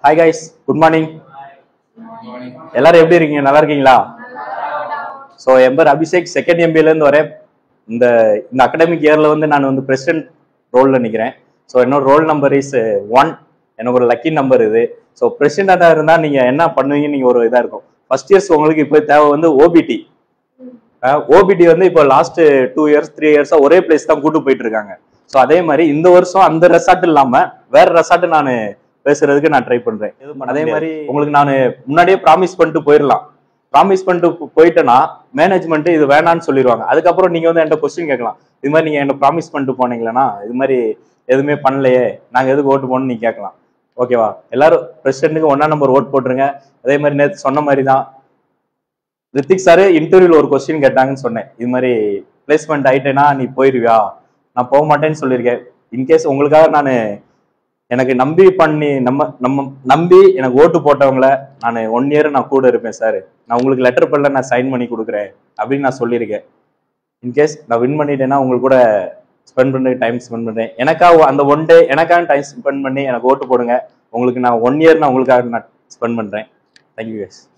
hi guys good morning எல்லாரும் எப்படி இருக்கீங்க நல்லா இருக்கீங்களா ஸோ என் பேர் அபிஷேக் செகண்ட் எம்பிலேருந்து வரேன் இந்த இந்த அகடமிக் இயரில் வந்து நான் வந்து பிரசிடென்ட் ரோலில் நிற்கிறேன் ஸோ என்னோட ரோல் நம்பர் இஸ் ஒன் எனக்கு ஒரு லக்கி நம்பர் இது ஸோ பிரசிடெண்ட்டாக இருந்தால் நீங்கள் என்ன பண்ணுவீங்கன்னு நீங்கள் ஒரு இதாக இருக்கும் ஃபர்ஸ்ட் இயர்ஸ் உங்களுக்கு இப்போ தேவை வந்து ஓபிடி ஓபிடி வந்து இப்போ லாஸ்ட் டூ இயர்ஸ் த்ரீ இயர்ஸாக ஒரே பிளேஸ் தான் கூட்டு போயிட்டு இருக்காங்க ஸோ அதே மாதிரி இந்த வருஷம் அந்த ரெசார்ட் இல்லாமல் வேற ரெசார்ட் நான் பேசுறதுக்கு நான் ட்ரை பண்றேன் அதே மாதிரி உங்களுக்கு நான் முன்னாடியே ப்ராமிஸ் பண்ணிட்டு போயிடலாம் ப்ராமிஸ் பண்ணிட்டு போ- போயிட்டேன்னா மேனேஜ்மெண்ட் இது வேணான்னு சொல்லிடுவாங்க அதுக்கப்புறம் நீங்க வந்து என்கிட்ட கொஸ்டின் கேட்கலாம் இது மாதிரி நீங்க என்ன ப்ராமிஸ் பண்ணிட்டு போனீங்களா இது மாதிரி எதுவுமே பண்ணலையே நாங்க எதுக்கு ஓட்டு போடணும்னு நீங்க கேட்கலாம் ஓகேவா எல்லாரும் பிரசிடென்ட்டுக்கு ஒன்னா நம்பர் ஓட் போட்டுருங்க அதே மாதிரி நேற்று சொன்ன மாதிரி தான் ரித்திக் சார் இன்டர்வியூல ஒரு கொஸ்டின் கேட்டாங்கன்னு சொன்னேன் இது மாதிரி பிளேஸ்மெண்ட் ஆயிட்டேன்னா நீ போயிருவியா நான் போக மாட்டேன்னு சொல்லியிருக்கேன் இன்கேஸ் உங்களுக்காக நான் எனக்கு நம்பி பண்ணி நம்ம நம்ம நம்பி எனக்கு ஓட்டு போட்டவங்கள நான் ஒன் இயர் நான் கூட இருப்பேன் சார் நான் உங்களுக்கு லெட்டர் பண்ணல நான் சைன் பண்ணி கொடுக்குறேன் அப்படின்னு நான் சொல்லியிருக்கேன் இன்கேஸ் நான் வின் பண்ணிட்டேன்னா உங்களுக்கு கூட ஸ்பெண்ட் பண்ணி டைம் ஸ்பெண்ட் பண்ணுறேன் எனக்காக அந்த ஒன் டே எனக்காக டைம் ஸ்பெண்ட் பண்ணி எனக்கு ஓட்டு போடுங்க உங்களுக்கு நான் ஒன் இயர் நான் உங்களுக்காக நான் ஸ்பெண்ட் பண்ணுறேன் தேங்க்யூ guys